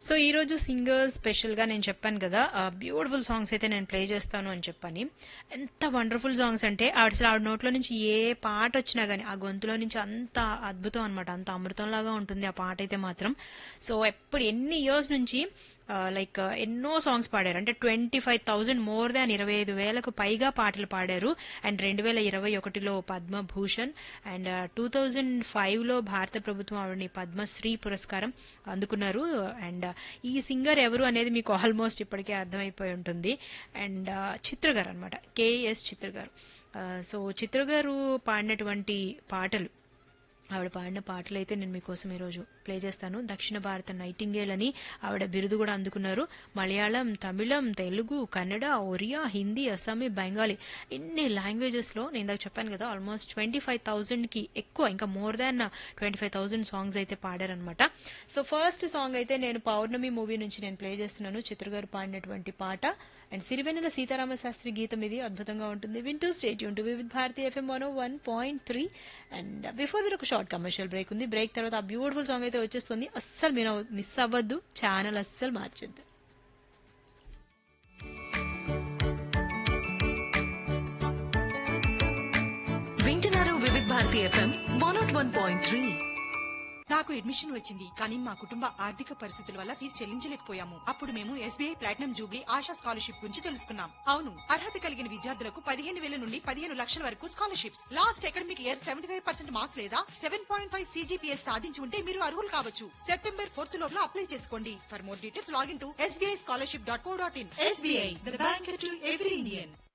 so ఈ రోజు singers special గా నేను చెప్పాను కదా బ్యూటిఫుల్ సాంగ్స్ అయితే నేను ప్లే చేస్తాను అని చెప్పని ఎంత వండర్ఫుల్ సాంగ్స్ అంటే ఆవిడ అసలు ఆవిడ నోట్లో నుంచి ఏ పాట వచ్చినా గానీ ఆ గొంతులో నుంచి అంత అద్భుతం అనమాట అంత అమృతం లాగా ఉంటుంది ఆ పాట అయితే మాత్రం సో ఎప్పుడు ఎన్ని ఇయర్స్ నుంచి లైక్ ఎన్నో సాంగ్స్ పాడారు అంటే twenty five thousand more than ఇరవై ఐదు వేలకు పైగా పాటలు పాడారు అండ్ రెండు వేల ఇరవై ఒకటిలో Padma Bhushan and two thousand five లో భారత ప్రభుత్వం ఆవిడని పద్మశ్రీ పురస్కారం అందుకున్నారు అండ్ ఈ సింగర్ ఎవరు అనేది మీకు ఆల్మోస్ట్ ఇప్పటికే అర్థమైపోయి ఉంటుంది అండ్ చిత్ర గారు అనమాట కేఎస్ చిత్ర గారు సో చిత్ర గారు పాడినటువంటి పాటలు ఆవిడ పాడిన పాటలు అయితే నేను మీకోసం ఈరోజు ప్లే చేస్తాను దక్షిణ భారత నైటింగేల్ అని ఆవిడ బిరుదు కూడా అందుకున్నారు మలయాళం తమిళం తెలుగు కన్నడ ఒరియా హిందీ అస్సామీ బెంగాలీ ఇన్ని లాంగ్వేజెస్ లో నేను ఇందాక చెప్పాను కదా ఆల్మోస్ట్ ట్వంటీ ఫైవ్ థౌసండ్ కి ఎక్కువ ఇంకా more than twenty five thousand songs అయితే పాడారనమాట సో ఫస్ట్ సాంగ్ అయితే నేను పౌర్ణమి మూవీ నుంచి నేను ప్లే చేస్తున్నాను చిత్ర గారు పాడినటువంటి పాట అండ్ సిరివెన్నెల సీతారామ శాస్త్రి గీతం ఇది అద్భుతంగా ఉంటుంది వింటూ స్టేట్ యూన్ to with Bharati FM one one point three and before that ఒక షార్ట్ కమర్షియల్ బ్రేక్ ఉంది బ్రేక్ తర్వాత ఆ బ్యూటిఫుల్ సాంగ్ అయితే వచ్చేస్తుంది అస్సలు మీరు మిస్ అవ్వద్దు ఛానల్ అస్సలు మార్చొద్దు వింటున్నారు Vividh Bharati FM one naught one point three నాకు అడ్మిషన్ వచ్చింది కానీ మా కుటుంబ ఆర్థిక పరిస్థితుల వల్ల ఫీజు చెల్లించలేకపోయాము అప్పుడు మేము SBI platinum jubilee Asha scholarship గురించి తెలుసుకున్నాం అవును అర్హత కలిగిన విద్యార్థులకు పదిహేను వేల నుండి పదిహేను లక్షల వరకు scholarships last academic year seventy five percent marks లేదా సెవెన్ పాయింట్ ఫైవ్ సీజీపీఎస్ సాధించి ఉంటే మీరు అర్హులు కావచ్చు సెప్టెంబర్ ఫోర్త్ లోపల అప్లై చేసుకోండి for more details login to SBI scholarship dot co dot in SBI the bank to every Indian